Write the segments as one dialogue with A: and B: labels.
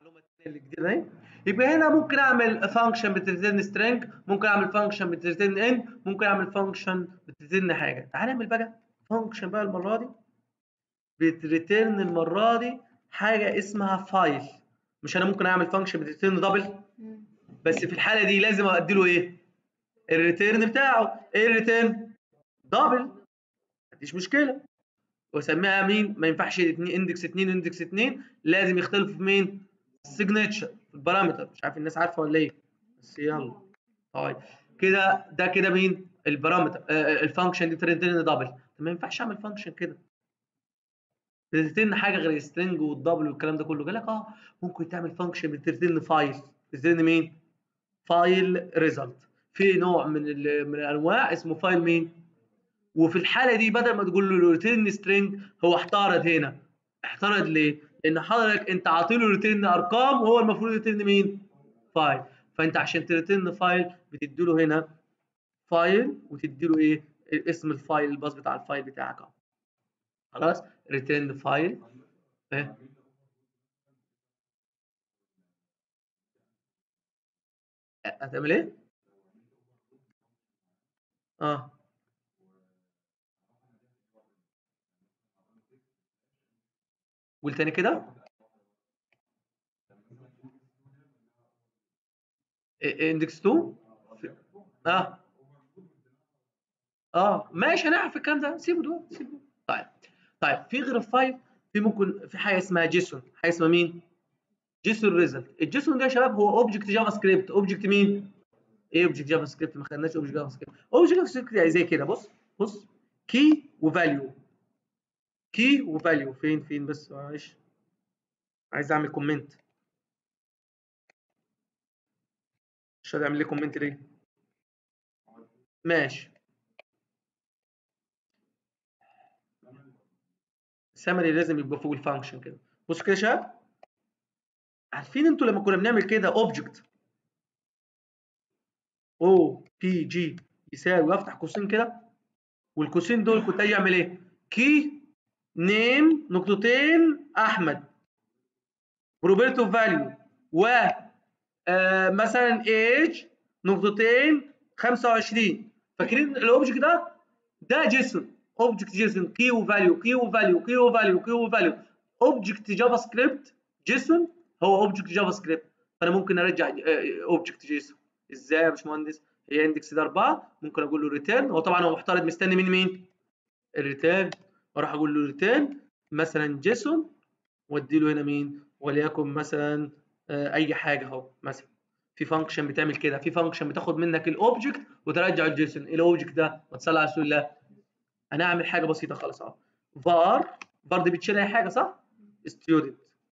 A: المعلومه اللي جديده اهي يبقى هنا ممكن اعمل فانكشن بتريتيرن سترينج ممكن اعمل فانكشن بتريتيرن ان ممكن اعمل فانكشن بتريتيرن حاجه تعال نعمل بقى فانكشن بقى المره دي بتريتيرن المره دي حاجه اسمها فايل مش انا ممكن اعمل فانكشن بتريتيرن دبل بس في الحاله دي لازم ادي له ايه الريتيرن بتاعه ايه الريتيرن دبل مفيش مشكله واسميها مين ما ينفعش اندكس 2 اندكس 2 لازم يختلفوا في مين السيجنتشر في البارامتر مش عارف الناس عارفه ولا ايه بس يلا طيب كده ده كده مين البارامتر آه الفانكشن دي تريتيرن دبل طب ما ينفعش اعمل فانكشن كده بترتين حاجه غير السترنج والدبل والكلام ده كله قال لك اه ممكن تعمل فانكشن بترتين فايل بترتين مين فايل ريزلت في نوع من من الانواع اسمه فايل مين وفي الحاله دي بدل ما تقول له ريتيرن سترينج هو احترد هنا احترد ليه لان حضرتك انت عاطي له ريتيرن ارقام وهو المفروض ريتيرن مين فايل فانت عشان تريتيرن فايل بتدي له هنا فايل وتدي له ايه اسم الفايل الباص بتاع الفايل بتاعك اهو خلاص ريتيرن فايل ايه هتعمل ايه اه قول تاني كده اندكس 2 اه اه ماشي انا عارف الكلام ده سيبه ده سيبه طيب طيب في غير الفايل في ممكن في حاجه اسمها جيسون حاجه اسمها مين جيسون ريزلت الجيسون ده يا شباب هو اوبجكت جافا سكريبت اوبجكت مين ايه اوبجكت جافا سكريبت ما خدناش اوبجكت جافا سكريبت اوبجكت جافا سكريبت يعني زي كده بص بص كي وفاليو كي وفاليو فين فين بس معلش عايز اعمل كومنت مش هتعمل لي كومنت ليه ماشي السمري لازم يبقى فوق الفانكشن كده بص كده يا شباب عارفين انتوا لما كنا بنعمل كده اوبجكت او بي جي يساوي وافتح قوسين كده والقوسين دول كنت اجي اعمل ايه كي نيم نقطتين احمد بروبرتي فاليو و آه مثلا ايج نقطتين 25 فاكرين الاوبجكت ده ده جيسون اوبجكت جيسون كي وفاليو كي وفاليو كي وفاليو كي وفاليو اوبجكت جافا سكريبت جيسون هو اوبجكت جافا سكريبت فانا ممكن ارجع اوبجكت جيسون ازاي يا باشمهندس هي اندكس ده 4 ممكن اقول له ريتيرن هو طبعا هو محترض مستني من مين الريتيرن واروح اقول له ريتيرن مثلا جيسون وادي له هنا مين وليكن مثلا آه اي حاجه اهو مثلا في فانكشن بتعمل كده في فانكشن بتاخد منك الاوبجكت وترجع الجيسون الاوبجكت ده ما تصلي على رسول الله انا اعمل حاجه بسيطه خالص اهو var var دي بتشيل اي حاجه صح student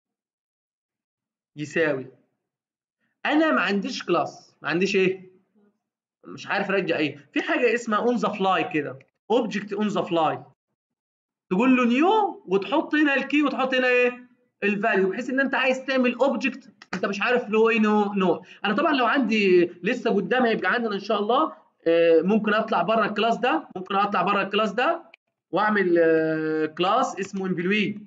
A: يساوي انا ما عنديش كلاس ما عنديش ايه مش عارف ارجع ايه في حاجه اسمها اون ذا فلاي كده اوبجكت اون ذا فلاي تقول له نيو وتحط هنا الكي وتحط هنا ايه الفاليو بحيث ان انت عايز تعمل اوبجكت انت مش عارف له ايه نوع نوع انا طبعا لو عندي لسه قدامي هيبقى عندنا ان شاء الله ممكن اطلع بره الكلاس ده ممكن اطلع بره الكلاس ده واعمل كلاس اسمه امبلوي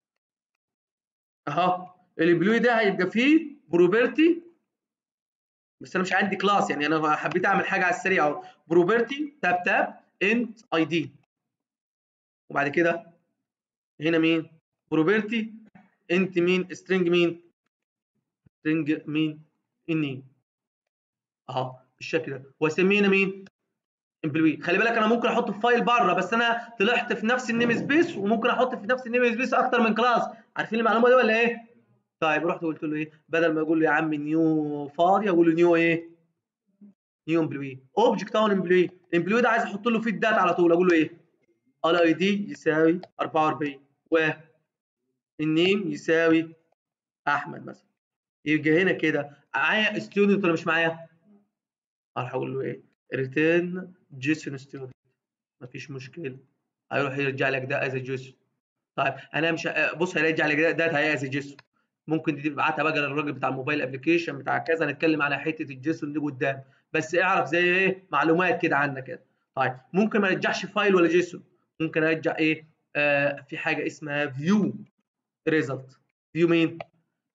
A: اهو الامبلوي ده هيبقى فيه بروبرتي بس انا مش عندي كلاس يعني انا حبيت اعمل حاجه على السريع اهو بروبرتي تاب تاب انت اي دي وبعد كده هنا مين بروبرتي انت مين سترينج مين سترينج مين اني اهو بالشكل ده واسميه هنا مين امبلوي خلي بالك انا ممكن احط في فايل بره بس انا طلعت في نفس النيم سبيس وممكن احط في نفس النيم سبيس اكتر من كلاس عارفين المعلومه دي ولا ايه طيب رحت قلت له ايه بدل ما اقول له يا عم نيو فاضي اقول له نيو ايه نيو امبلوي اوبجكت اون امبلوي الامبلوي ده عايز احط له فيه الداتا على طول اقول له ايه الاي دي يساوي 44 و النيم يساوي احمد مثلا يبقى هنا كده معايا ستودنت ولا مش معايا اروح اقول له ايه ريتيرن جيسون ستودنت مفيش مشكله هيروح يرجع لك ده از جيسون طيب انا مش بص هيرجع لك داتا هي از جيسون ممكن دي تبعتها بقى للراجل بتاع الموبايل ابلكيشن بتاع كذا نتكلم على حته الجيسون دي قدام بس اعرف زي ايه معلومات كده عنك كده طيب ممكن ما ارجعش فايل ولا جيسون ممكن ارجع ايه آه في حاجه اسمها فيو ريزلت فيو مين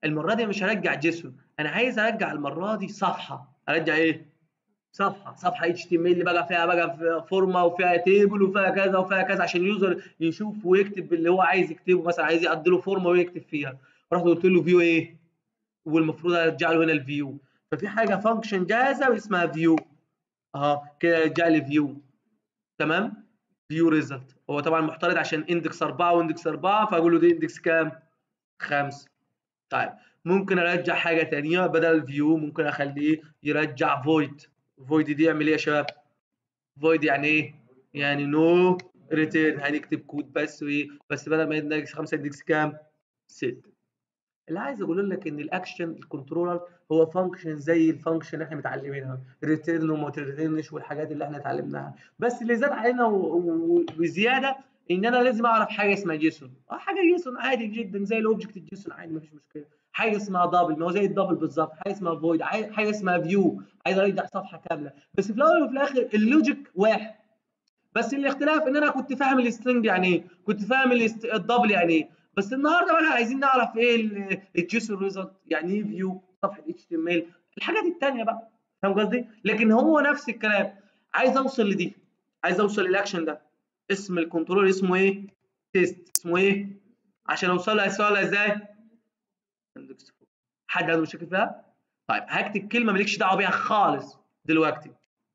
A: المره دي مش هرجع جيسون انا عايز ارجع المره دي صفحه ارجع ايه صفحه صفحه اتش تي ام ال بقى فيها بقى فورمه وفيها تيبل وفيها كذا وفيها كذا عشان اليوزر يشوف ويكتب اللي هو عايز يكتبه مثلا عايز يقضي له فورمه ويكتب فيها رحت قلت له فيو ايه والمفروض ارجع له هنا الفيو ففي حاجه فانكشن جاهزه اسمها فيو اهو كده رجع لي فيو تمام فيو ريزلت هو طبعا محترض عشان اندكس 4 واندكس 4 فاقول له دي اندكس كام 5 طيب ممكن ارجع حاجه ثانيه بدل الفيو ممكن اخليه يرجع فويد فويد دي يعمل ايه يا شباب فويد يعني ايه يعني نو ريتيرن هنكتب كود بس وايه بس بدل ما اندكس 5 اندكس كام 6 اللي عايز اقول لك ان الاكشن الكنترولر هو فانكشن زي الفانكشن اللي احنا متعلمينها ريتيرن وما تريتيرنش والحاجات اللي احنا اتعلمناها بس اللي زاد علينا وزياده ان انا لازم اعرف حاجه اسمها جيسون اه حاجه جيسون عادي جدا زي الاوبجكت الجيسون عادي مفيش مشكله حاجه اسمها دبل ما هو زي الدبل بالظبط حاجه اسمها فويد حاجه اسمها فيو عايز ارجع صفحه كامله بس في الاول وفي الاخر اللوجيك واحد بس الاختلاف ان انا كنت فاهم السترنج يعني ايه كنت فاهم الدبل يعني ايه بس النهارده بقى عايزين نعرف ايه الجيسون ريزلت يعني ايه فيو صفحه اتش تي ام ال الحاجات الثانيه بقى فاهم قصدي لكن هو نفس الكلام عايز اوصل لدي عايز اوصل للاكشن ده اسم الكنترول اسمه ايه تيست اسمه ايه عشان اوصل له اوصلها ازاي حد عنده مشاكل فيها طيب هكتب كلمه مالكش دعوه بيها خالص دلوقتي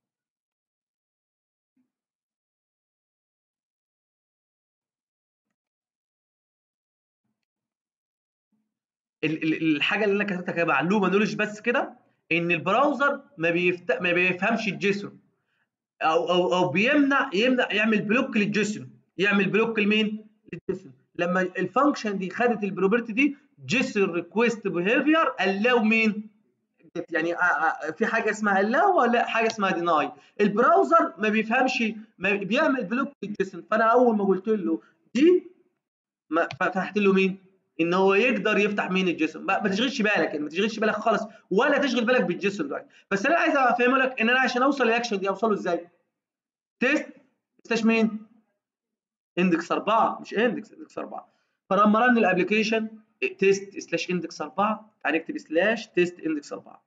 A: الحاجه اللي انا كتبتها كمعلومه نولج بس كده ان البراوزر ما بيفت... ما بيفهمش الجيسون او او او بيمنع يمنع يعمل بلوك للجيسون يعمل بلوك لمين؟ للجيسون لما الفانكشن دي خدت البروبرتي دي جيسون ريكويست بيهيفير الاو مين؟ يعني في حاجه اسمها الاو ولا حاجه اسمها ديناي البراوزر ما بيفهمش ما بيعمل بلوك للجيسون فانا اول ما قلت له دي فتحت له مين؟ ان هو يقدر يفتح مين الجيسون ما, ما تشغلش بالك يعني ما تشغلش بالك خالص ولا تشغل بالك بالجيسون دلوقتي بس انا عايز افهمه لك ان انا عشان اوصل للاكشن دي اوصله ازاي تيست سلاش مين اندكس 4 مش اندكس اندكس 4 فلما رن الابلكيشن تيست سلاش اندكس 4 تعال نكتب سلاش تيست اندكس 4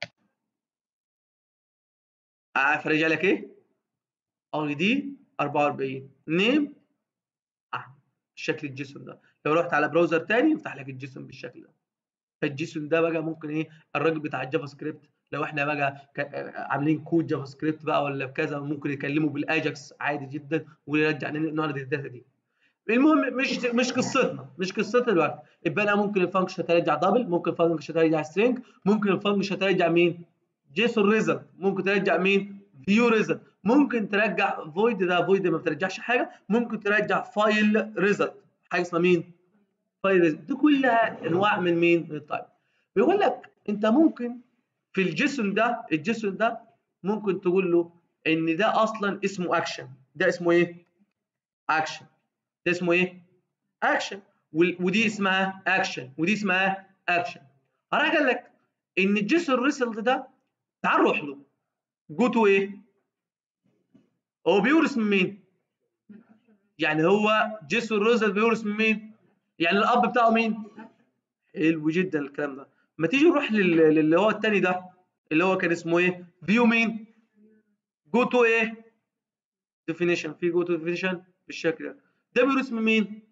A: عارف رجع لك ايه اي دي 44 نيم اه شكل الجيسون ده لو رحت على براوزر تاني يفتح لك الجيسون بالشكل ده فالجيسون ده بقى ممكن ايه الراجل بتاع الجافا سكريبت لو احنا بقى عاملين كود جافا سكريبت بقى ولا كذا ممكن يكلموا بالاجاكس عادي جدا ويرجع نعرض الداتا دي المهم مش مش قصتنا مش قصتنا دلوقتي يبقى انا ممكن الفانكشن ترجع دبل ممكن الفانكشن ترجع سترينج ممكن الفانكشن ترجع مين جيسون ريزلت ممكن ترجع مين فيو ريزلت ممكن ترجع فويد ده فويد ما بترجعش حاجه ممكن ترجع فايل ريزلت حاجه اسمها مين فايل دي كلها انواع من مين من التايب بيقول لك انت ممكن في الجيسون ده الجيسون ده ممكن تقول له ان ده اصلا اسمه اكشن ده اسمه ايه اكشن ده اسمه ايه اكشن ودي اسمها اكشن ودي اسمها اكشن راح قال لك ان الجيسون ريسلت ده تعال روح له جو تو ايه هو بيورث من مين يعني هو جيسون ريسلت بيورث من مين يعني الاب بتاعه مين حلو جدا الكلام ده ما تيجي نروح للي هو الثاني ده اللي هو كان اسمه ايه فيو مين جو تو ايه ديفينيشن في جو تو ديفينيشن بالشكل ده ده بيورث من مين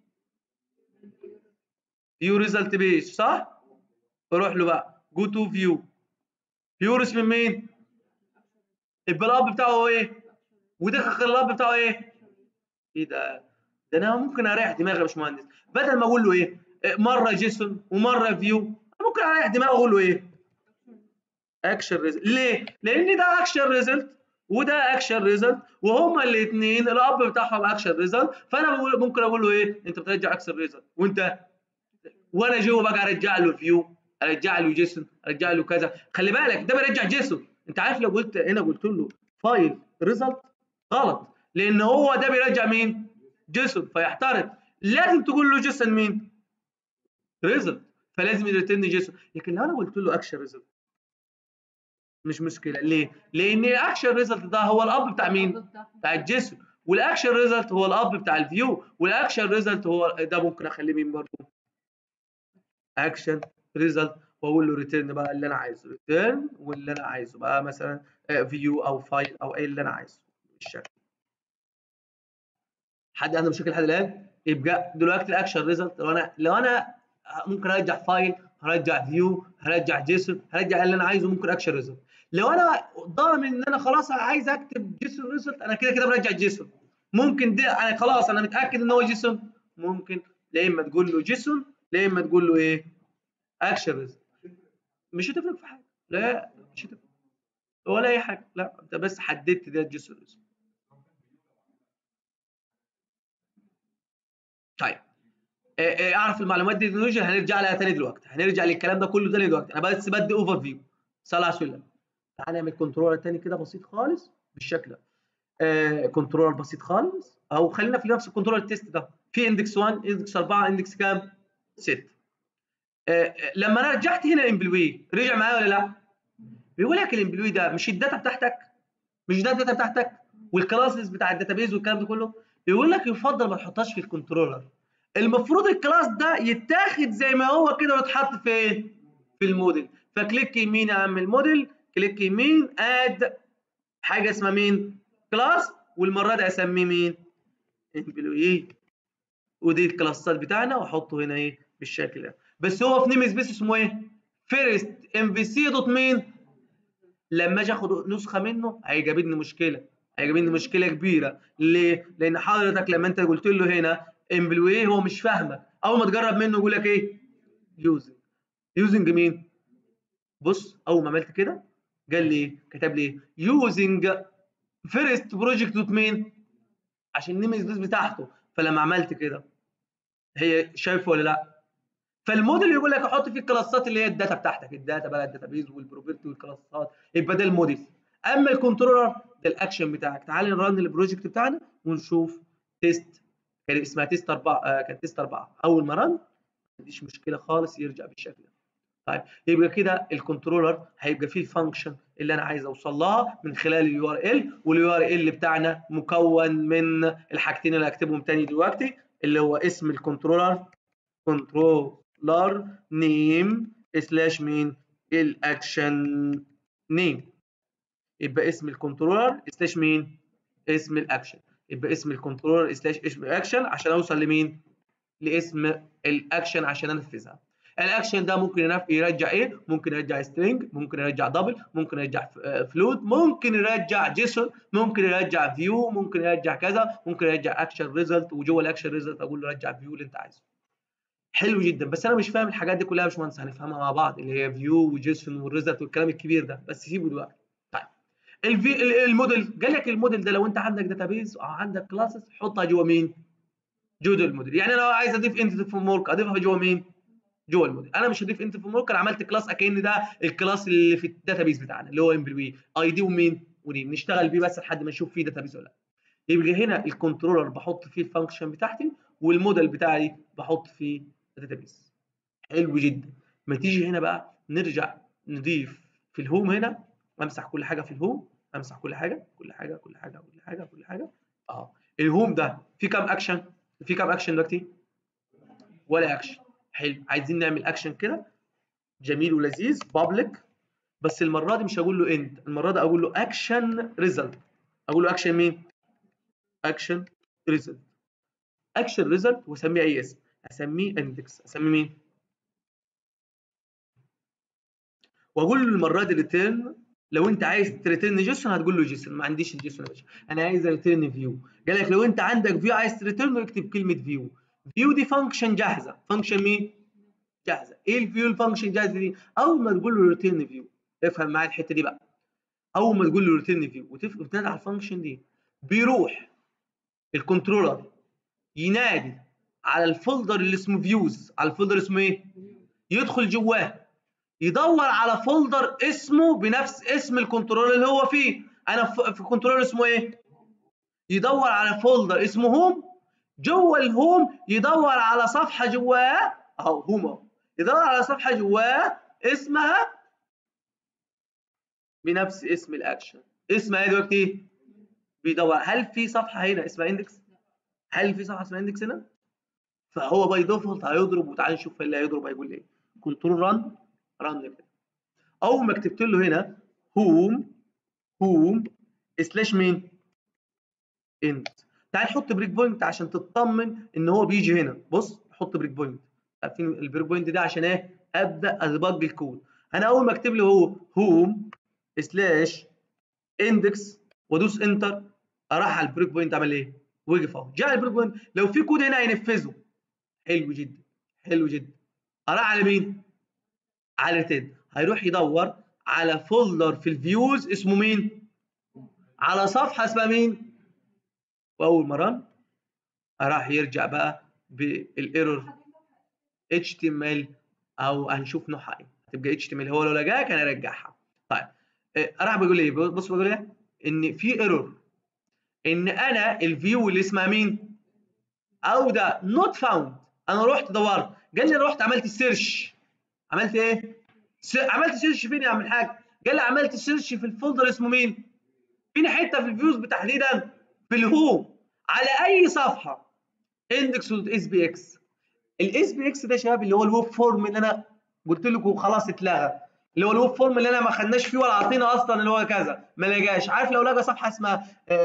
A: فيو ريزلت بيس صح فروح له بقى جو تو فيو بيورث من مين يبقى الاب بتاعه هو ايه ودخل الاب بتاعه ايه ايه ده ده انا ممكن اريح دماغي يا باشمهندس بدل ما اقول له ايه مره جيسون ومره فيو ممكن اريح دماغي اقول له ايه اكشن ريزلت ليه لان ده اكشن ريزلت وده اكشن ريزلت وهما الاثنين الاب بتاعهم اكشن ريزلت فانا ممكن اقول له ايه انت بترجع اكشن ريزلت وانت وانا جوه بقى ارجع له فيو ارجع له جيسون ارجع له كذا خلي بالك ده بيرجع جيسون انت عارف لو قلت هنا قلت له فايل ريزلت غلط لان هو ده بيرجع مين جيسون فيحترق لازم تقول له جيسون مين ريزلت فلازم يريترن جيسون لكن لو انا قلت له اكشن ريزلت مش مشكله ليه لان الاكشن ريزلت ده هو الاب بتاع مين بتاع الجيسون والاكشن ريزلت هو الاب بتاع الفيو والاكشن ريزلت هو ده ممكن اخليه مين برضه اكشن ريزلت واقول له ريتيرن بقى اللي انا عايزه ريتيرن واللي انا عايزه بقى مثلا فيو او فايل او ايه اللي انا عايزه بالشكل حد عنده مشاكل لحد الان يبقى دلوقتي الاكشن ريزلت لو انا لو انا ممكن ارجع فايل هرجع فيو هرجع جيسون هرجع اللي انا عايزه ممكن اكشن ريزلت لو انا ضامن ان انا خلاص عايز اكتب جيسون ريزلت انا كده كده برجع جيسون ممكن ده انا خلاص انا متاكد ان هو جيسون ممكن لا اما تقول له جيسون لا اما تقول له ايه اكشن ريزلت مش هتفرق في حاجه لا مش هتفرق ولا اي حاجه لا انت بس حددت ده جيسون ريزلت طيب اعرف المعلومات دي تكنولوجيا هنرجع لها تاني دلوقتي هنرجع للكلام ده كله تاني دلوقتي انا بس بدي اوفر فيو صلى على سلم تعالى نعمل كنترولر تاني كده بسيط خالص بالشكل ده آه كنترولر بسيط خالص او خلينا في نفس الكنترولر تيست ده في اندكس 1 اندكس 4 اندكس كام 6 آه لما انا رجعت هنا الامبلوي رجع معايا ولا لا بيقول لك الامبلوي ده مش الداتا بتاعتك مش ده الداتا بتاعتك والكلاسز بتاع الداتابيز والكلام ده كله بيقول لك يفضل ما تحطهاش في الكنترولر المفروض الكلاس ده يتاخد زي ما هو كده ويتحط فين في الموديل فكليك يمين يا عم الموديل كليك يمين اد حاجه اسمها مين كلاس والمره دي اسميه مين امبلوي ودي الكلاسات بتاعنا واحطه هنا ايه بالشكل ده بس هو في نيم سبيس اسمه ايه فيرست ام في سي دوت مين لما اجي اخد نسخه منه هيجابلني مشكله هيجابلني مشكله كبيره ليه لان حضرتك لما انت قلت له هنا امبلوي هو مش فاهمك اول ما تجرب منه يقول لك ايه يوزنج يوزنج مين بص اول ما عملت كده قال لي ايه كتب لي ايه يوزنج فيرست بروجكت دوت مين عشان النيم سبيس بتاعته فلما عملت كده هي شايفه ولا لا فالموديل يقول لك احط فيه الكلاسات اللي هي الداتا بتاعتك الداتا بقى الداتابيز والبروبرتي والكلاسات يبقى ده الموديل اما الكنترولر ده الاكشن بتاعك تعال نرن البروجكت بتاعنا ونشوف تيست كان اسمها تيست 4 آه كان تيست 4 اول ما رن ما عنديش مشكله خالص يرجع بالشكل ده طيب يبقى كده الكنترولر هيبقى فيه الفانكشن اللي انا عايز اوصل لها من خلال اليو ار ال واليو ار ال بتاعنا مكون من الحاجتين اللي هكتبهم تاني دلوقتي اللي هو اسم الكنترولر كنترولر نيم سلاش مين الاكشن نيم يبقى اسم الكنترولر سلاش مين اسم الاكشن يبقى اسم الكنترولر سلاش اسم الاكشن عشان اوصل لمين لاسم الاكشن عشان انفذها الاكشن ده ممكن يرجع ايه ممكن يرجع سترينج ممكن يرجع دبل ممكن يرجع فلوت ممكن يرجع جيسون ممكن يرجع فيو ممكن يرجع كذا ممكن يرجع اكشن ريزلت وجوه الاكشن ريزلت اقول له رجع فيو اللي انت عايزه حلو جدا بس انا مش فاهم الحاجات دي كلها يا باشمهندس هنفهمها مع بعض اللي هي فيو وجيسون والريزلت والكلام الكبير ده بس سيبه دلوقتي طيب الفي الموديل قال لك الموديل ده لو انت عندك داتابيز او عندك كلاسز حطها جوه مين جوه الموديل يعني انا لو عايز اضيف انتيتي فروم ورك اضيفها جوه مين جوه الموديل انا مش هضيف انتيتي فروم ورك انا عملت كلاس اكن ده الكلاس اللي في الداتابيز بتاعنا اللي هو امبلوي اي دي ومين ونيم نشتغل بيه بس لحد ما نشوف فيه داتابيز ولا لا يبقى هنا الكنترولر بحط فيه الفانكشن بتاعتي والموديل بتاعي بحط فيه الداتابيز حلو جدا ما تيجي هنا بقى نرجع نضيف في الهوم هنا امسح كل حاجه في الهوم امسح كل حاجه كل حاجه كل حاجه كل حاجه كل حاجه اه الهوم ده في كام اكشن في كام اكشن دلوقتي ولا اكشن حلو عايزين نعمل اكشن كده جميل ولذيذ بابليك بس المره دي مش هقول له انت المره دي اقول له اكشن ريزلت اقول له اكشن مين اكشن ريزلت اكشن ريزلت واسميه اي اسم اسميه اندكس اسميه مين واقول له المره دي ريتيرن لو انت عايز تريتيرن جيسون هتقول له جيسون ما عنديش الجيسون يا باشا انا عايز ريتيرن فيو قال لك لو انت عندك فيو عايز تريتيرن اكتب كلمه فيو فيو دي فانكشن جاهزه فانكشن مين جاهزه ايه الفيو الفانكشن جاهزه دي اول ما تقول له ريتيرن فيو افهم معايا الحته دي بقى اول ما تقول له ريتيرن فيو وتنادي على الفانكشن دي بيروح الكنترولر ينادي على الفولدر اللي اسمه فيوز على الفولدر اسمه ايه يدخل جواه يدور على فولدر اسمه بنفس اسم الكنترولر اللي هو فيه انا في كنترولر اسمه ايه يدور على فولدر اسمه هوم جوه الهوم يدور على صفحه جواه اهو هوم اهو يدور على صفحه جواه اسمها بنفس اسم الاكشن اسمها ايه دلوقتي بيدور هل في صفحه هنا اسمها اندكس هل في صفحه اسمها اندكس هنا فهو باي ديفولت هيضرب وتعالى نشوف اللي هيضرب هيقول ايه كنترول ران رن كده اول ما كتبت له هنا هوم هوم سلاش مين اند تعال نحط بريك بوينت عشان تطمن ان هو بيجي هنا بص حط بريك بوينت عارفين البريك بوينت ده عشان ايه ابدا ادبج الكود انا اول ما اكتب له هو هوم سلاش اندكس وادوس انتر راح على البريك بوينت عمل ايه وقف اهو جاء البريك بوينت لو في كود هنا هينفذه حلو جدا حلو جدا راح على مين على تيد هيروح يدور على فولدر في الفيوز اسمه مين على صفحه اسمها مين واول ما رن راح يرجع بقى بالايرور HTML او هنشوف نوعها ايه هتبقى HTML هو لو لقاها كان هيرجعها طيب راح بيقول ايه بص بيقول ايه ان في ايرور ان انا الفيو اللي اسمها مين او ده نوت فاوند انا رحت دورت قال لي رحت عملت سيرش عملت ايه عملت سيرش فين يا عم الحاج قال لي عملت سيرش في الفولدر اسمه مين فين حته في الفيوز تحديدا في الهوم على اي صفحه اندكس اس بي اكس الاس بي اكس ده يا شباب اللي هو الويب فورم اللي انا قلت لكم خلاص اتلغى اللي هو الويب فورم اللي انا ما خدناش فيه ولا عطينا اصلا اللي هو كذا ما لقاش عارف لو لقى صفحه اسمها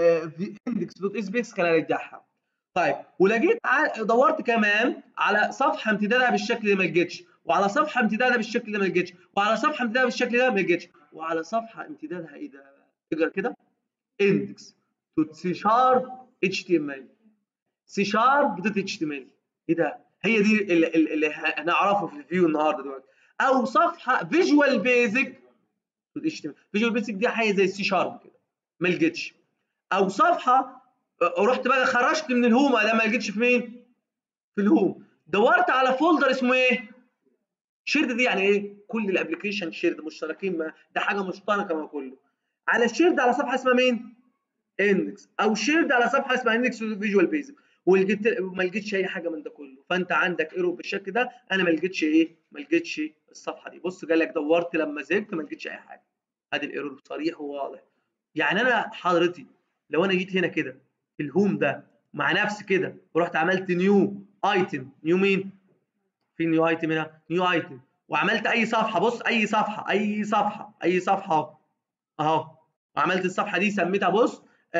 A: اندكس دوت اس بي اكس كان هيرجعها طيب ولقيت دورت كمان على صفحه امتدادها بالشكل ده ما لقيتش وعلى صفحه امتدادها بالشكل ده ما لقيتش وعلى صفحه امتدادها بالشكل ده ما لقيتش وعلى صفحه امتدادها ايه ده تقرا كده اندكس دوت سي شارب اتش تي ام ال سي شارب دوت اتش تي ام ال ايه ده هي دي اللي, اللي هنعرفه في الفيو النهارده دلوقتي او صفحه فيجوال بيزك اتش تي ام فيجوال بيزك دي حاجه زي السي شارب كده ما لقيتش او صفحه رحت بقى خرجت من الهوم ده ما لقيتش في مين في الهوم دورت على فولدر اسمه ايه شيرد دي يعني ايه كل الابلكيشن شيرد مشتركين ما ده حاجه مشتركه ما كله على الشيرد على صفحه اسمها مين اندكس او شيرد على صفحه اسمها اندكس فيجوال بيزك ولقيت ما لقيتش اي حاجه من ده كله فانت عندك ايرور بالشكل ده انا ما لقيتش ايه ما لقيتش الصفحه دي بص قال لك دورت لما زهقت ما لقيتش اي حاجه ادي الايرور صريح وواضح يعني انا حضرتي لو انا جيت هنا كده في الهوم ده مع نفسي كده ورحت عملت نيو ايتم نيو مين في نيو ايتم هنا نيو ايتم وعملت اي صفحه بص اي صفحه اي صفحه اي صفحه اهو اهو وعملت الصفحه دي سميتها بص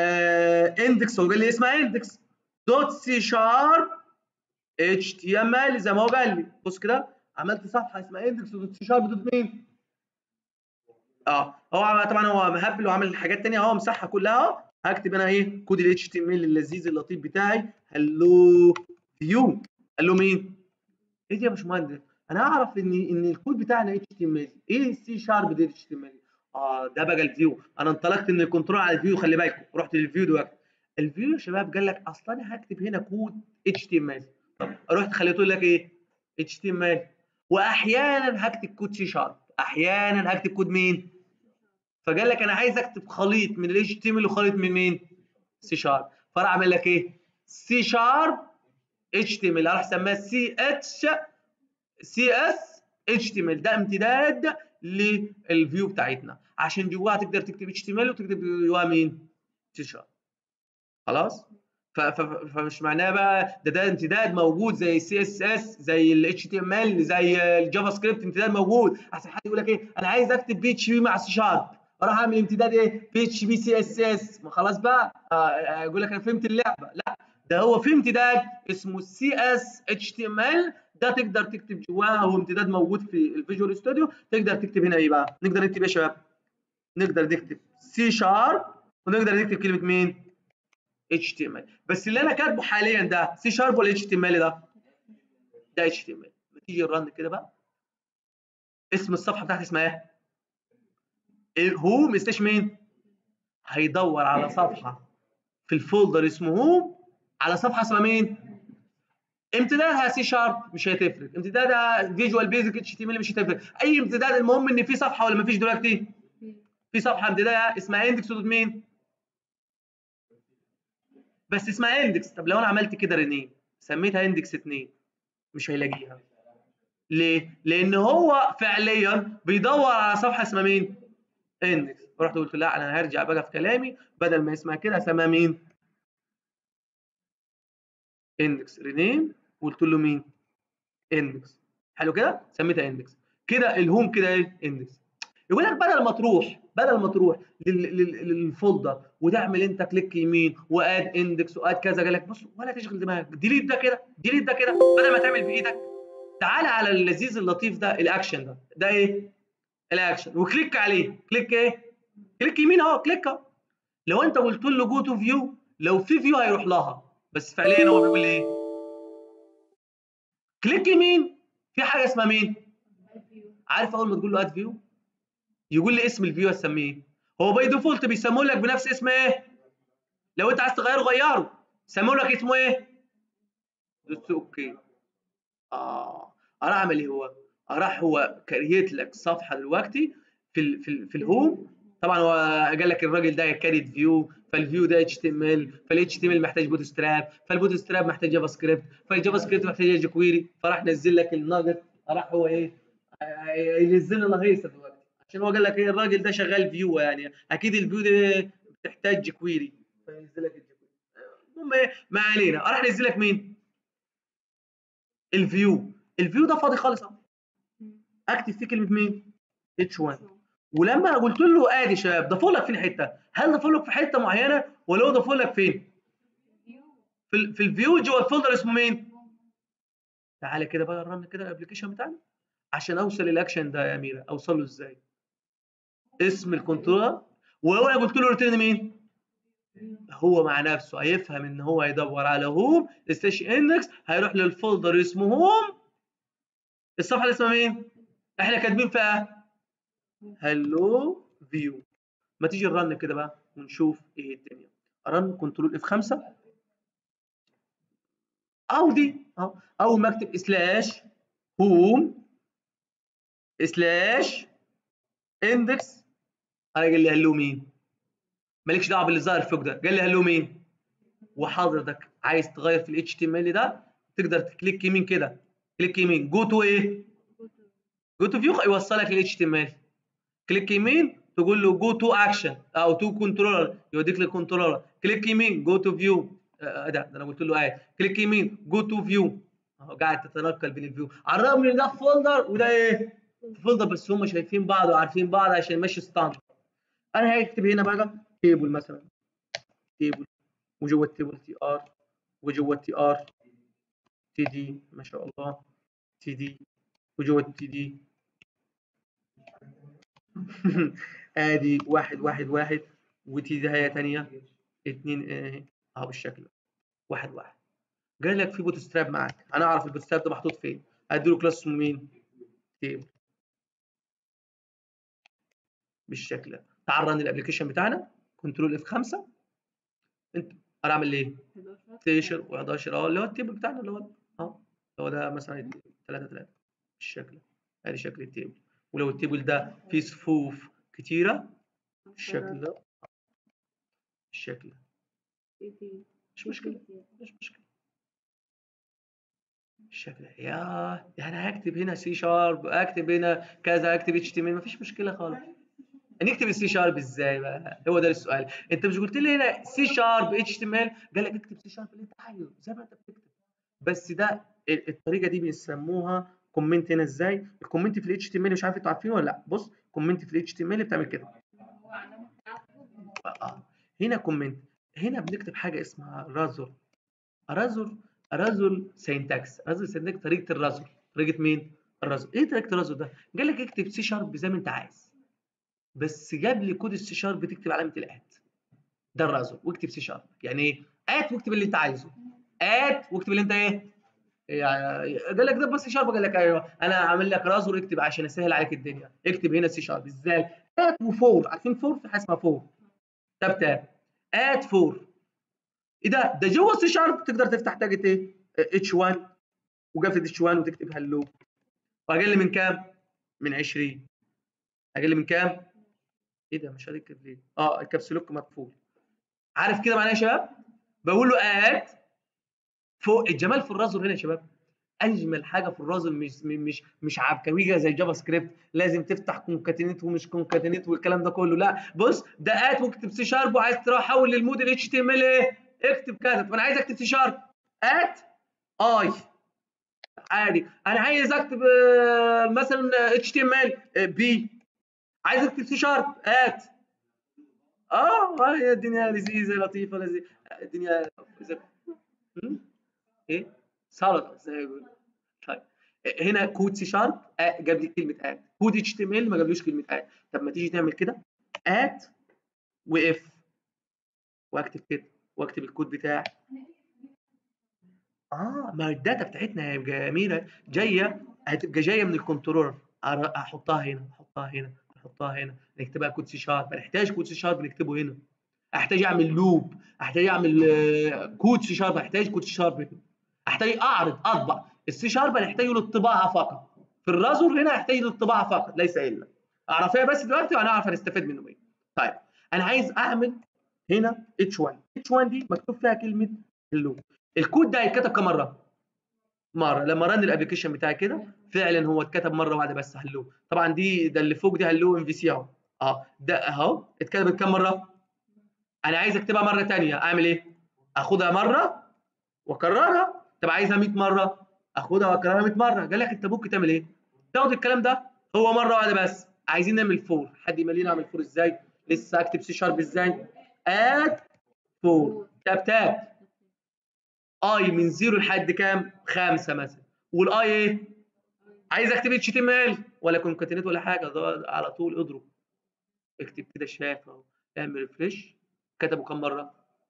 A: آه اندكس هو قال لي اسمها اندكس دوت سي شارب اتش تي ام ال زي ما هو قال لي بص كده عملت صفحه اسمها اندكس دوت سي شارب دوت مين اه هو طبعا هو مهبل وعامل حاجات ثانيه اهو مسحها كلها هكتب انا ايه كود ال HTML اللذيذ اللطيف بتاعي هلو فيو قال له مين؟ ايه دي يا باشمهندس؟ انا اعرف ان ان الكود بتاعنا HTML ايه السي شارب ده HTML؟ اه ده بقى الفيو انا انطلقت من الكنترول على الفيو خلي بالكم رحت للفيو دلوقتي الفيو يا شباب قال لك اصل انا هكتب هنا كود HTML طب رحت خليته لك ايه؟ HTML واحيانا هكتب كود سي شارب احيانا هكتب كود مين؟ فقال لك انا عايز اكتب خليط من الاتش تي ام ال وخليط من مين؟ سي شارب فراح عمل لك ايه؟ سي شارب اتش تي ام ال راح سماها سي اتش سي اس اتش تي ام ال ده امتداد للفيو بتاعتنا عشان جواها تقدر تكتب اتش تي ام ال وتكتب جواها مين؟ سي شارب خلاص؟ فمش معناه بقى ده ده امتداد موجود زي السي اس اس زي الاتش تي ام ال زي الجافا سكريبت امتداد موجود احسن حد يقول لك ايه انا عايز اكتب بي اتش بي مع سي شارب اروح اعمل امتداد ايه بي اتش بي سي اس اس ما خلاص بقى اقول لك انا فهمت اللعبه لا ده هو في امتداد اسمه سي اس اتش تي ام ال ده تقدر تكتب جواه هو امتداد موجود في الفيجوال ستوديو تقدر تكتب هنا ايه بقى نقدر نكتب ايه يا شباب نقدر نكتب سي شارب ونقدر نكتب كلمه مين اتش تي ام ال بس اللي انا كاتبه حاليا ده سي شارب ولا اتش تي ام ال ده ده اتش تي ام ال نتيجه الرن كده بقى اسم الصفحه بتاعتي اسمها ايه هوم سلاش مين هيدور على صفحه في الفولدر اسمه هوم على صفحه اسمها مين امتدادها سي شارب مش هتفرق امتدادها فيجوال بيزك اتش تي ام ال مش هتفرق اي امتداد المهم ان في صفحه ولا ما فيش دلوقتي في صفحه امتدادها اسمها اندكس دوت مين بس اسمها اندكس طب لو انا عملت كده رينيم سميتها اندكس 2 مش هيلاقيها ليه لان هو فعليا بيدور على صفحه اسمها مين اندكس رحت قلت لا انا هرجع بقى في كلامي بدل ما اسمها كده اسمها مين اندكس رينيم قلت له مين اندكس حلو كده سميتها اندكس كده الهوم كده ايه اندكس يقول لك بدل ما تروح بدل ما تروح للفولدر وتعمل انت كليك يمين واد اندكس واد كذا قال لك بص ولا تشغل دماغك ديليت ده كده ديليت ده كده بدل ما تعمل بايدك تعالى على اللذيذ اللطيف ده الاكشن ده ده ايه الاكشن وكليك عليه كليك ايه كليك يمين اهو كليك اهو لو انت قلت له جو تو فيو لو في فيو هيروح لها بس فعليا هو بيقول ايه كليك يمين في حاجه اسمها مين عارف اول ما تقول له اد فيو يقول لي اسم الفيو اسميه هو باي ديفولت بيسموه لك بنفس اسم ايه لو انت عايز تغيره غيره سموه لك اسمه ايه دوس اوكي اه راح اعمل ايه هو راح هو كريت لك صفحه دلوقتي في ال في, ال في الهوم طبعا هو قال لك الراجل ده كاريت فيو فالفيو ده اتش تي ام ال فالاتش تي ام ال محتاج بوت ستراب فالبوت ستراب محتاج جافا سكريبت فالجافا سكريبت محتاج جيكويري فراح نزل لك الناجت راح هو ايه ينزل لنا هيصه دلوقتي عشان هو قال لك ايه الراجل ده شغال فيو يعني اكيد الفيو ده بتحتاج جيكويري فينزل لك الجيكويري المهم ايه ما علينا راح ينزل لك مين الفيو الفيو ده فاضي خالص اهو اكتب فيه كلمه مين اتش 1 ولما قلت له ادي شباب ضافوا لك فين حته هل ضافوا لك في حته معينه ولا هو ضافوا لك فين في في الفيو جوه الفولدر اسمه مين تعالى كده بقى رن كده الابلكيشن بتاعنا عشان اوصل للاكشن ده يا اميره اوصل له ازاي اسم الكنترولر ولو انا قلت له ريتيرن مين هو مع نفسه هيفهم ان هو هيدور على هوم سلاش اندكس هيروح للفولدر اسمه هوم الصفحه اللي اسمها مين احنا كاتبين فيها هلو فيو ما تيجي نرن كده بقى ونشوف ايه الدنيا رن كنترول اف 5 او دي اهو اول ما اكتب سلاش هوم سلاش اندكس انا قال لي هلو مين مالكش دعوه باللي ظاهر فوق ده قال لي هلو مين وحضرتك عايز تغير في الاتش تي ام ال ده تقدر تكليك يمين كده كليك يمين جو تو ايه جو تو فيو يوصلك للاتش تي ام ال كليك يمين تقول له جو تو اكشن او تو كنترولر يوديك للكنترولر كليك يمين جو تو فيو ده ده انا قلت له ايه كليك يمين جو تو فيو اهو قاعد تتنقل بين الفيو على الرغم ان ده في فولدر وده ايه في فولدر بس هم شايفين بعض وعارفين بعض عشان ماشي ستاندرد انا هكتب هنا بقى تيبل مثلا تيبل وجوه التيبل تي ار وجوه التي ار تي دي ما شاء الله تي دي وجوه التي دي ادي واحد واحد واحد وتي دي هي تانية اتنين اهي اهو بالشكل ده واحد واحد قال لك في بوت ستراب معاك انا اعرف البوت ستراب ده محطوط فين اديله كلاس اسمه مين تيبل بالشكل ده تعال رن الابلكيشن بتاعنا كنترول اف 5 انت انا اعمل ايه 11 و11 اه اللي هو التيبل بتاعنا اللي هو اه هو ده مثلا 3 3 بالشكل ادي شكل التيبل ولو التيبل ده فيه صفوف كتيره بالشكل ده بالشكل ده مش مشكله مش مشكله بالشكل ده يا يعني هكتب هنا سي شارب اكتب هنا كذا اكتب اتش تي ام مفيش مشكله خالص نكتب السي شارب ازاي بقى هو ده السؤال انت مش قلت لي هنا سي شارب اتش تي ام ال قال لك اكتب سي شارب اللي انت عايزه زي ما انت بتكتب بس ده الطريقه دي بيسموها كومنت هنا ازاي الكومنت في الاتش تي ام ال مش عارف انتوا عارفينه ولا لا بص كومنت في الاتش تي ام ال بتعمل كده آه. هنا كومنت هنا بنكتب حاجه اسمها رازر رازر رازل سينتاكس رازل سينتاكس طريقه الرازل طريقه مين الرازل ايه طريقه الرازل ده قال لك اكتب سي شارب زي ما انت عايز بس جاب لي كود السي شارب بتكتب علامه الات ده الرازل واكتب سي شارب يعني ايه ات واكتب اللي انت عايزه ات واكتب اللي انت ايه يعني قال لك ده بس سي شارب قال لك ايوه انا عامل لك رازل اكتب عشان اسهل عليك الدنيا اكتب هنا سي شارب ازاي ات وفور عارفين فور في حاجه اسمها فور تاب تاب ات فور ايه ده ده جوه السي شارب تقدر تفتح تاجت ايه اتش 1 وقفل اتش 1 وتكتب هلو واقل من كام من 20 اقل من كام ايه ده مش هتكتب ليه اه الكابس لوك مقفول عارف كده معناه يا شباب بقول له اد فوق الجمال في الرازل هنا يا شباب اجمل حاجه في الرازل مش مش مش عبكويه زي جافا سكريبت لازم تفتح كونكاتينيت ومش كونكاتينيت والكلام ده كله لا بص ده ات واكتب سي شارب وعايز تحول للموديل اتش تي ام ال ايه اكتب كذا طب انا عايز اكتب سي شارب ات اي عادي انا عايز اكتب آه، مثلا اتش تي ام ال بي عايز اكتب سي شارب ات اه آه، هي الدنيا لذيذه لطيفه لذيذه الدنيا إذا- هم؟ ايه سلطه زي ما يقول طيب هنا كود سي شارب جاب لي كلمه ات كود اتش تي ام ال ما جابلوش كلمه ات طب ما تيجي تعمل كده ات واف واكتب كده واكتب الكود بتاعي اه ما الداتا بتاعتنا جميله جايه هتبقى جايه من الكنترولر أر- احطها هنا احطها هنا احطها هنا نكتبها كود سي شارب نحتاج كود سي شارب نكتبه هنا احتاج اعمل لوب احتاج اعمل آه، كود سي شارب احتاج كود سي شارب هنا احتاج اعرض اطبع السي شارب هنحتاج للطباعه فقط في الرازور هنا احتاج للطباعه فقط ليس الا اعرفها بس دلوقتي وانا اعرف هنستفاد منه ايه طيب انا عايز اعمل هنا اتش 1 اتش 1 دي مكتوب فيها كلمه هلو الكود ده هيتكتب كم مره مره لما رن الابلكيشن بتاعي كده فعلا هو اتكتب مره واحده بس هلو طبعا دي ده اللي فوق دي هلو ام في سي اهو اه ده اهو اتكتبت كم مره انا عايز اكتبها مره ثانيه اعمل ايه اخدها مره واكررها طب عايزها 100 مره اخدها واكررها 100 مره قال لك انت ممكن تعمل ايه تاخد الكلام ده هو مره واحده بس عايزين نعمل فور حد يملينا اعمل فور ازاي لسه اكتب سي شارب ازاي اد فور تاب تاب اي من زيرو لحد كام؟ خمسه مثلا والاي ايه؟ عايز اكتب اتش تي ام ال ولا كونكاتينيت ولا حاجه ده على طول اضرب اكتب كده شاف اهو اعمل ريفريش كتبوا كم مره؟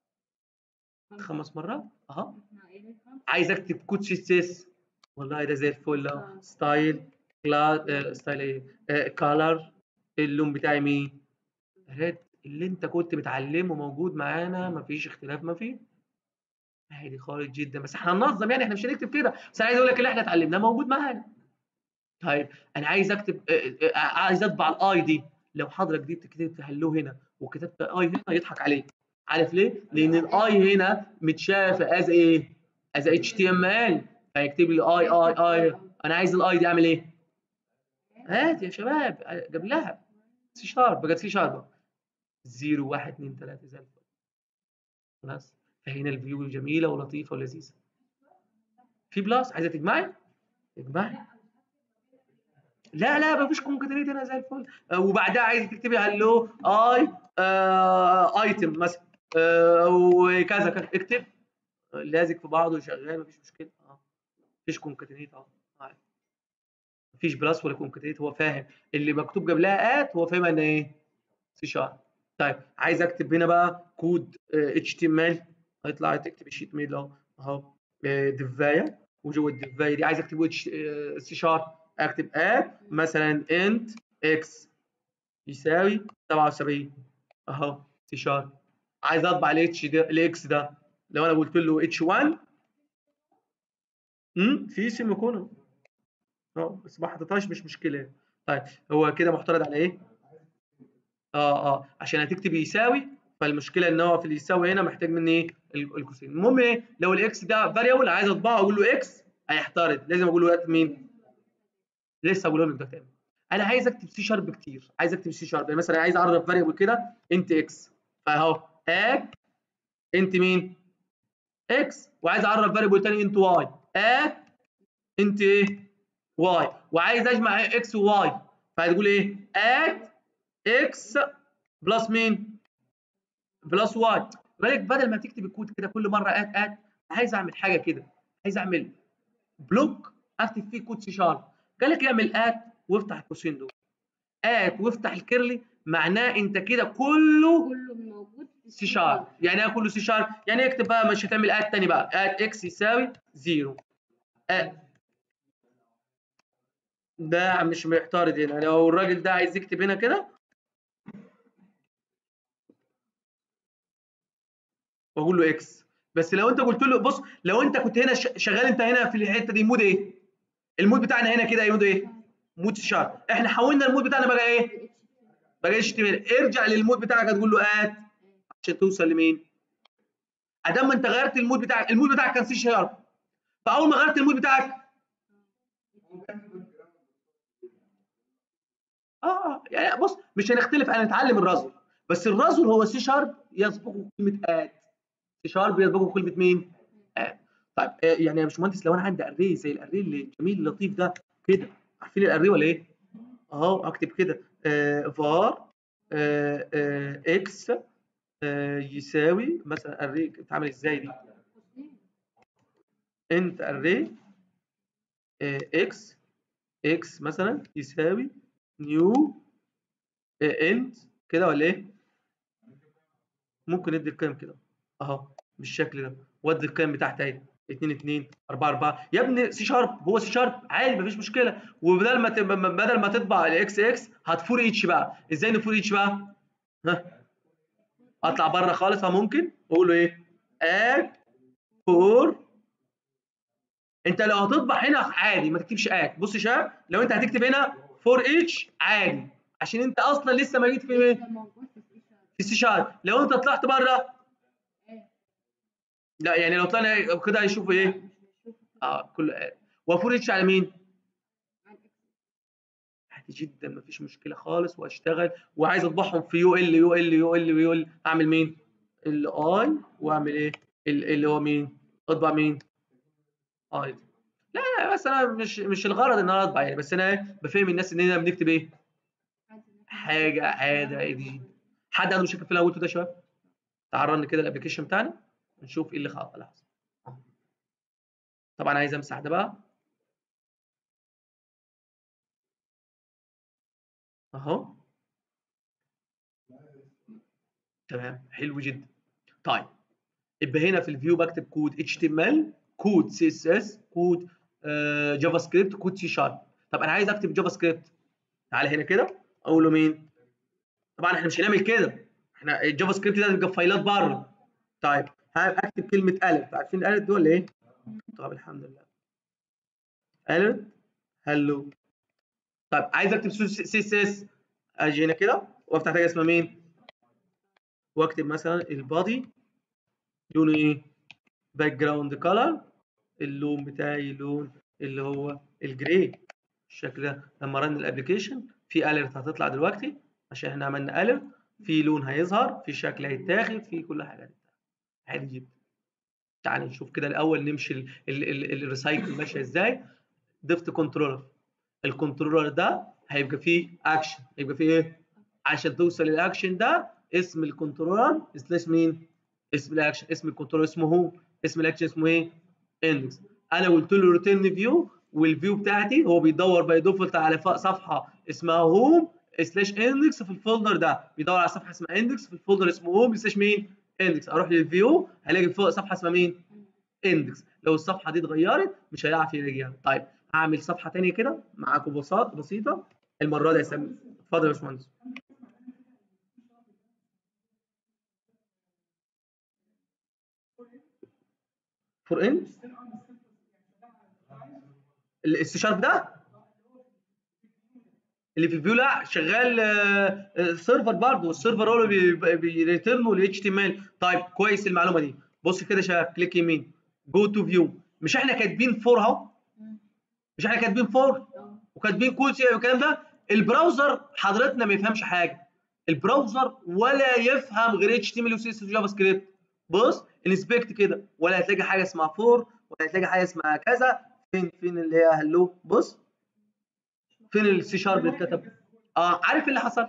A: خمس مرات اهو عايز اكتب كود سي اس اس والله ده زي الفل اهو ستايل كلا آه، ستايل ايه؟ آه، كالر اللون بتاعي مين؟ ريد اللي انت كنت بتعلمه موجود معانا مفيش اختلاف ما فيه عادي خالص جدا بس احنا هننظم يعني احنا مش هنكتب كده بس انا عايز اقول لك اللي احنا اتعلمناه موجود معانا طيب انا عايز اكتب آه، آه، عايز اطبع الاي دي لو حضرتك دي كتبت هلو هنا وكتبت اي هنا يضحك عليك عارف ليه؟ لان الاي هنا متشافه از ايه؟ از اتش تي ام ال فيكتب لي اي اي اي انا عايز الاي دي اعمل ايه؟ هات يا شباب جاب لها سي شارب بقت سي شارب 0 1 2 3 زي الفل خلاص فهنا الفيو جميله ولطيفه ولذيذه في بلس عايزه تجمعي اجمعي لا لا مفيش كونكاتينيت هنا زي الفل آه، وبعدها عايزه تكتبي هلو اي آه ايتم مثلا آه وكذا كذا اكتب آه، لازق في بعضه وشغال مفيش مشكله اه مفيش كونكاتينيت اه عادي. مفيش بلس ولا كونكاتينيت هو فاهم اللي مكتوب قبلها ات هو فاهم ان ايه سي شارب طيب عايز اكتب هنا بقى كود اتش تي ام ال هيطلع تكتب الشيت ميل اهو اهو آه، دفايه وجوه الدفايه دي عايز اكتب اتش سي شارب اكتب ات مثلا انت اكس يساوي 77 اهو سي شارب عايز اطبع الاتش ده الاكس ده لو انا قلت له اتش 1 امم في سيمي كولون اه بس ما حطيتهاش مش مشكله طيب هو كده معترض على ايه؟ اه اه عشان هتكتب يساوي فالمشكله ان هو في اليساوي هنا محتاج مني ايه ال- القوسين المهم ايه لو الاكس ده فاريبل عايز اطبعه اقول له اكس هيحترض لازم اقول له وقت مين لسه هقول لك ده تاني انا عايز اكتب سي شارب كتير عايز اكتب سي شارب يعني مثلا عايز اعرف فاريبل كده انت اكس فاهو اك انت مين اكس وعايز اعرف فاريبل تاني انت واي اك انت ايه واي وعايز اجمع اكس وواي فهتقول ايه ات اكس بلس مين بلس واي بالك بدل ما تكتب الكود كده كل مره ات ات عايز اعمل حاجه كده عايز اعمل بلوك اكتب فيه كود سي شارب قال لك اعمل ات وافتح القوسين دول ات وافتح الكيرلي معناه انت كده كله
B: كله موجود في
A: سي شارب يعني ايه كله سي شارب يعني إيه اكتب بقى مش هتعمل ات تاني بقى ات اكس يساوي زيرو ات ده مش محترض هنا لو الراجل ده عايز يكتب هنا كده واقول له اكس بس لو انت قلت له بص لو انت كنت هنا ش- شغال انت هنا في الحته دي مود ايه المود بتاعنا هنا كده مود ايه مود شارب احنا حولنا المود بتاعنا بقى ايه بقى اتش تي ام ال ارجع للمود بتاعك هتقول له ات عشان توصل لمين ادام ما انت غيرت المود بتاعك المود بتاعك كان سي شارب فاول ما غيرت المود بتاعك اه يعني بص مش هنختلف انا نتعلم الرازل بس الرازل هو سي شارب يسبقه كلمه اد سي شارب يسبقه كلمه مين اد طيب آه، يعني يا باشمهندس لو انا عندي اري زي الاري الجميل اللطيف ده كده عارفين الاري ولا ايه؟ اهو اكتب كده آه فار آه آه اكس آه يساوي مثلا اري بتتعمل ازاي دي؟ انت اري آه اكس اكس مثلا يساوي نيو انت كده ولا ايه؟ ممكن ندي القيم كده اهو بالشكل ده وادي القيم بتاعتي اهي 2 2 4 4 يا ابني سي شارب هو سي شارب عادي مفيش مشكله وبدل ما بدل ما تطبع الاكس اكس هتفور اتش بقى ازاي نفور اتش بقى؟ ها اطلع بره خالص اه ممكن واقول له ايه؟ اد فور انت لو هتطبع هنا عادي ما تكتبش اد بص يا شباب لو انت هتكتب هنا فور اتش عادي عشان انت اصلا لسه ما جيت في ايه؟ في السي شارب لو انت طلعت بره لا يعني لو طلعنا كده هيشوفوا ايه؟ اه كل وفور اتش على مين؟ عادي جدا مفيش مشكله خالص واشتغل وعايز اطبعهم في يو ال يو ال يو ال يو ال اعمل مين؟ الاي واعمل ايه؟ اللي هو مين؟ اطبع مين؟ اي لا لا بس انا مش مش الغرض ان انا اطبع يعني بس انا بفهم الناس اننا بنكتب ايه؟ حاجه عادي دي حد عنده مشاكل في الاول ده يا شباب؟ تعرضنا كده الابلكيشن بتاعنا نشوف ايه اللي حصل لحظه طبعا عايز امسح ده بقى اهو تمام حلو جدا طيب يبقى هنا في الفيو بكتب كود HTML كود CSS كود آه جافا سكريبت كود سي شارب طب انا عايز اكتب جافا سكريبت تعالى هنا كده اقول له مين طبعا احنا مش هنعمل كده احنا الجافا سكريبت ده تبقى فايلات بره طيب هكتب كلمه الف عارفين الالف دول ايه طب الحمد لله الف هلو طيب عايز اكتب سي اس اس اجي هنا كده وافتح حاجه اسمها مين واكتب مثلا البادي لونه ايه باك جراوند كلر اللون بتاعي لون اللي هو الجراي الشكل ده لما رن الابلكيشن في اليرت هتطلع دلوقتي عشان احنا عملنا اليرت في لون هيظهر في شكل هيتاخد في كل حاجه هتتاخد عادي جدا تعال نشوف كده الاول نمشي الريسايكل ماشيه ازاي ضفت كنترولر الكنترولر ده هيبقى فيه اكشن هيبقى فيه ايه عشان توصل للاكشن ده اسم الكنترولر سلاش مين اسم الاكشن اسم الكنترولر اسمه هو اسم الاكشن اسمه ايه اندكس انا قلت له ريتيرن فيو والفيو بتاعتي هو بيدور باي ديفولت على صفحه اسمها هوم سلاش اندكس في الفولدر ده بيدور على صفحه اسمها اندكس في الفولدر اسمه هوم سلاش مين اندكس اروح للفيو هلاقي فوق صفحه اسمها مين اندكس لو الصفحه دي اتغيرت مش هيعرف يلاقيها طيب هعمل صفحه ثانيه كده معاكم بساط بسيطه المره دي هسمي اتفضل يا باشمهندس فور ان السي شارب ده اللي في الفيو لا شغال سيرفر برضه السيرفر هو اللي بيريترنوا ال اتش تي ام ال طيب كويس المعلومه دي بص كده يا شباب كليك يمين جو تو فيو مش احنا كاتبين فور اهو مش احنا كاتبين فور وكاتبين كود والكلام ده البراوزر حضرتنا ما يفهمش حاجه البراوزر ولا يفهم غير اتش تي ام ال وسي اس جافا سكريبت بص انسبكت كده ولا هتلاقي حاجه اسمها فور ولا هتلاقي حاجه اسمها كذا فين فين اللي هي هلو بص فين السي شارب اللي اتكتب اه عارف اللي حصل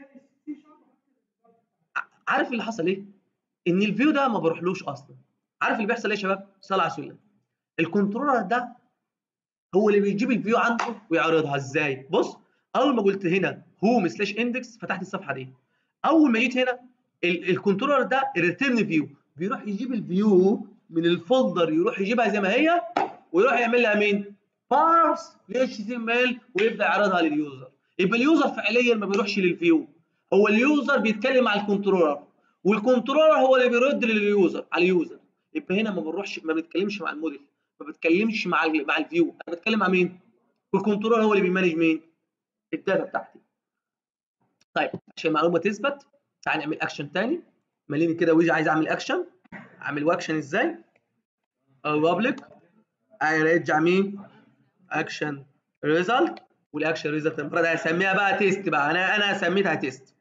A: عارف اللي حصل ايه ان الفيو ده ما بروحلوش اصلا عارف اللي بيحصل ايه يا شباب صلى على سلم الكنترولر ده هو اللي بيجيب الفيو عنده ويعرضها ازاي بص اول ما قلت هنا هوم سلاش اندكس فتحت الصفحه دي اول ما جيت هنا الكنترولر ده الريتيرن فيو بيروح يجيب الفيو من الفولدر يروح يجيبها زي ما هي ويروح يعمل لها مين بارس ل اتش تي ام ال ويبدا يعرضها لليوزر يبقى اليوزر فعليا ما بيروحش للفيو هو اليوزر بيتكلم مع الكنترولر والكنترولر هو اللي بيرد لليوزر على اليوزر يبقى هنا ما بنروحش ما بنتكلمش مع الموديل ما بتكلمش مع ال مع الفيو انا بتكلم مع مين والكنترولر هو اللي بيمانج مين الداتا بتاعتي طيب عشان المعلومه تثبت تعال نعمل اكشن ثاني ماليني كده ويجي عايز اعمل اكشن اعمل واكشن ازاي بابليك ارجع مين اكشن ريزلت والاكشن ريزلت المره دي هسميها بقى تيست بقى انا انا سميتها تيست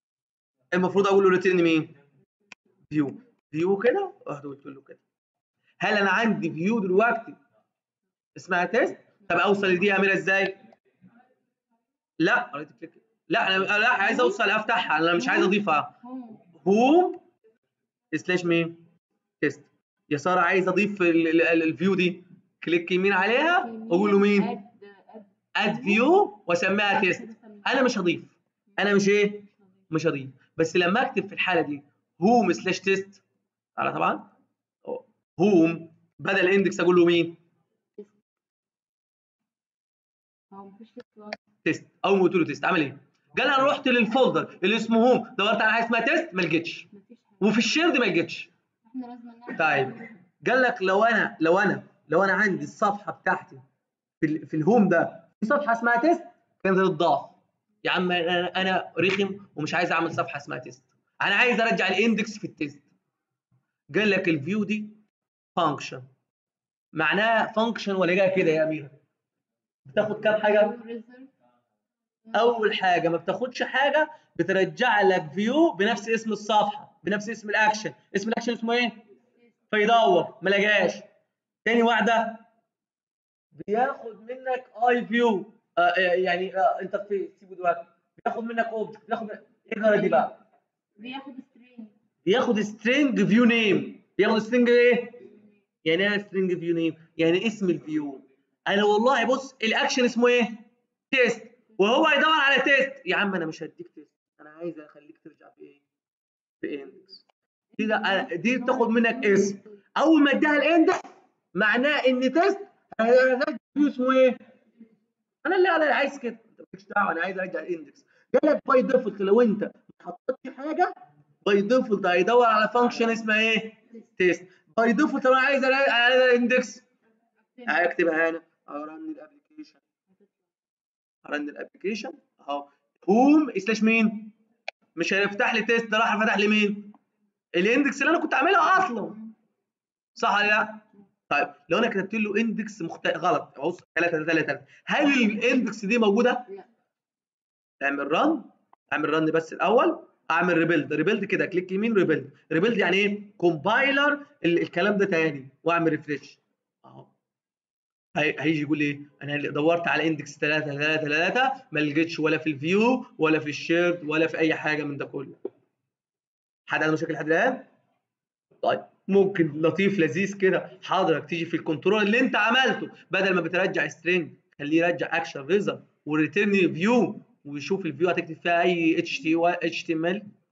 A: المفروض اقول له ريتيرن مين فيو فيو كده رحت قلت له كده هل انا عندي فيو دلوقتي اسمها تيست طب اوصل لدي اعملها ازاي لا رايت كليك لا انا لا عايز اوصل افتحها انا مش عايز اضيفها
B: هوم
A: هوم سلاش مين تيست يا ساره عايز اضيف ال- ال- ال- الفيو دي كليك يمين عليها واقول له مين
B: اد اد
A: اد فيو واسميها تيست
B: كده سميها.
A: انا مش هضيف انا مش ايه
B: مش هضيف.
A: مش هضيف بس لما اكتب في الحاله دي هوم سلاش تيست على طبعا هوم بدل اندكس اقول له مين
B: هو مفيش تيست ولا-
A: تيست اول ما قلت له تيست عمل ايه قال انا رحت للفولدر اللي اسمه هوم دورت على حاجه اسمها تيست ما لقيتش
B: مفيش حاجه
A: وفي الشيرد ما لقيتش
B: احنا لازم نعمل
A: طيب قال لك لو انا لو انا لو انا عندي الصفحه بتاعتي في ال- في الهوم ده في صفحه اسمها تيست كانت تتضاف يا عم انا انا رخم ومش عايز اعمل صفحه اسمها تيست انا عايز ارجع الاندكس في التيست قال لك الفيو دي فانكشن معناها فانكشن ولا جايه كده يا اميره بتاخد كام حاجه
B: ريزلت
A: اول حاجه ما بتاخدش حاجه بترجع لك فيو بنفس اسم الصفحه بنفس اسم الاكشن اسم الاكشن اسمه ايه فيدور ما لقاش تاني واحده بياخد منك اي فيو آه آه، يعني آه انترفيس سيبه دلوقتي بياخد منك اوبجكت بياخد من- ايه الجرة دي بقى
B: بياخد سترينج
A: بياخد سترينج فيو نيم بياخد سترينج ايه يعني ايه سترينج فيو نيم يعني اسم الفيو انا والله بص الاكشن اسمه ايه تيست وهو يدور على تيست يا عم انا مش هديك تيست انا عايز اخليك ترجع في ايه في اندكس دي ده أنا- دي بتاخد منك اسم اول ما اديها الاندكس معناه ان تيست هيرجع فيو اسمه ايه انا اللي انا عايز كده انت مالكش دعوه انا عايز ارجع الاندكس قال لك باي ديفولت لو انت ما حطيتش حاجه باي ديفولت هيدور على فانكشن اسمها ايه تيست باي ديفولت لو انا عايز ألاقي- على الاندكس هكتبها هنا ارن الابلكيشن ارن الابلكيشن اهو هوم سلاش مين مش هيفتح لي تيست ده راح فتح لي مين الاندكس اللي انا كنت عاملها اصلا صح ولا لا طيب لو انا كتبت له اندكس مخت... غلط بص 3 3 3 هل الاندكس دي موجوده
B: لا
A: اعمل رن اعمل رن بس الاول اعمل ريبيلد ريبيلد كده كليك يمين ريبيلد ريبيلد يعني ايه كومبايلر الكلام ده تاني واعمل ريفريش اهو هي- هيجي يقول ايه انا دورت على اندكس 3 3 3 ما لقيتش ولا في الفيو ولا في الشيرد ولا في اي حاجه من ده كله حد عنده مشاكل لحد الان طيب ممكن لطيف لذيذ كده حضرتك تيجي في الكنترول اللي انت عملته بدل ما بترجع سترينج خليه يرجع اكشن ريزلت وريتيرن فيو ويشوف الفيو هتكتب فيها اي اتش تي اتش تي ام ال